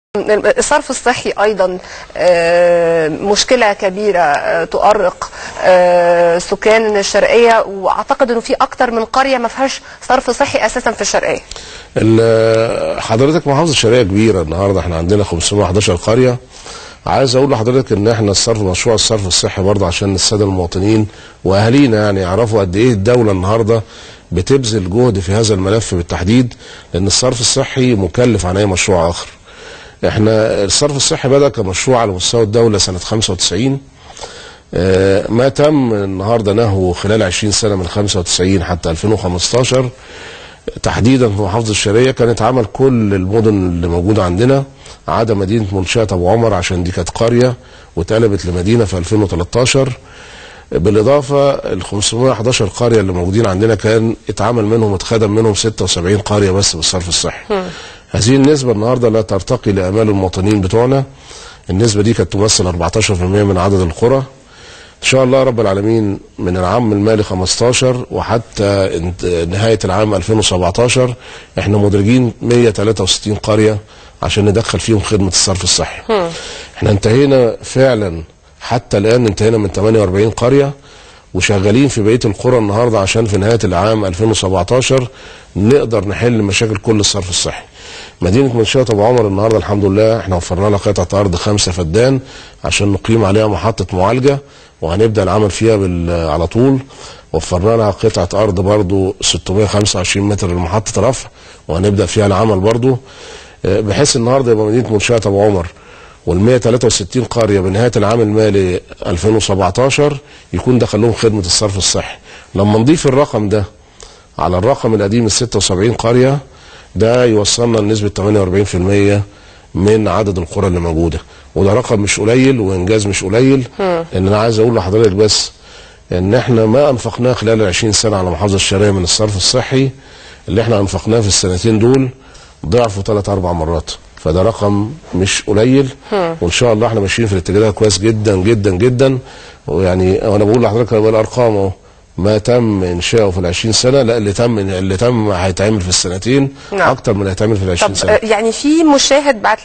الصرف الصحي ايضا آه، مشكله كبيره آه، تؤرق آه، سكان الشرقيه واعتقد انه في اكتر من قريه ما فيهاش صرف صحي اساسا في الشرقيه ال- حضرتك محافظه شرقيه كبيره النهارده احنا عندنا 511 قريه عايز اقول لحضرتك ان احنا الصرف مشروع الصرف الصحي برضه عشان الساده المواطنين واهالينا يعني يعرفوا قد ايه الدوله النهارده بتبذل جهد في هذا الملف بالتحديد لان الصرف الصحي مكلف عن اي مشروع اخر. احنا الصرف الصحي بدا كمشروع على مستوى الدوله سنه 95 آه، ما تم النهارده نهو خلال 20 سنه من 95 حتى 2015 تحديدا في محافظه الشرقيه كانت عمل كل المدن اللي موجوده عندنا عدا مدينه منشاه ابو عمر عشان دي كانت قريه واتقلبت لمدينه في 2013 بالاضافه ال 511 قريه اللي موجودين عندنا كان اتعمل منهم اتخدم منهم 76 قريه بس بالصرف الصحي. هذه النسبه النهارده لا ترتقي لامال المواطنين بتوعنا. النسبه دي كانت تمثل 14% من عدد القرى. ان شاء الله رب العالمين من العام المالي 15 وحتى انت- نهايه العام 2017 احنا مدرجين 163 قريه عشان ندخل فيهم خدمه الصرف الصحي. احنا انتهينا فعلا حتى الان انتهينا من 48 قريه وشغالين في بقيه القرى النهارده عشان في نهايه العام 2017 نقدر نحل مشاكل كل الصرف الصحي. مدينه منشاه ابو عمر النهارده الحمد لله احنا وفرنا لها قطعه ارض خمسه فدان عشان نقيم عليها محطه معالجه وهنبدا العمل فيها بال- على طول وفرنا لها قطعه ارض برضو 625 متر لمحطه رفع وهنبدا فيها العمل برضو آه، بحيث النهارده يبقى مدينه منشاه ابو عمر وال 163 قريه بنهايه العام المالي 2017 يكون دخل لهم خدمه الصرف الصحي لما نضيف الرقم ده على الرقم القديم ال 76 قريه ده يوصلنا لنسبه 48% من عدد القرى اللي موجوده وده رقم مش قليل وانجاز مش قليل ان انا عايز اقول لحضرتك بس ان احنا ما انفقناه خلال ال 20 سنه على محافظه الشرقيه من الصرف الصحي اللي احنا انفقناه في السنتين دول ضعفه ثلاث اربع مرات فده رقم مش قليل وان شاء الله احنا ماشيين في الاتجاه ده كويس جدا جدا جدا ويعني وانا بقول لحضرتك بالارقام اهو ما تم انشاؤه في ال 20 سنه لا اللي تم اللي تم هيتعمل في السنتين نعم. اكتر من اللي هيتعمل في ال 20 طب سنه آه، يعني في مشاهد بعت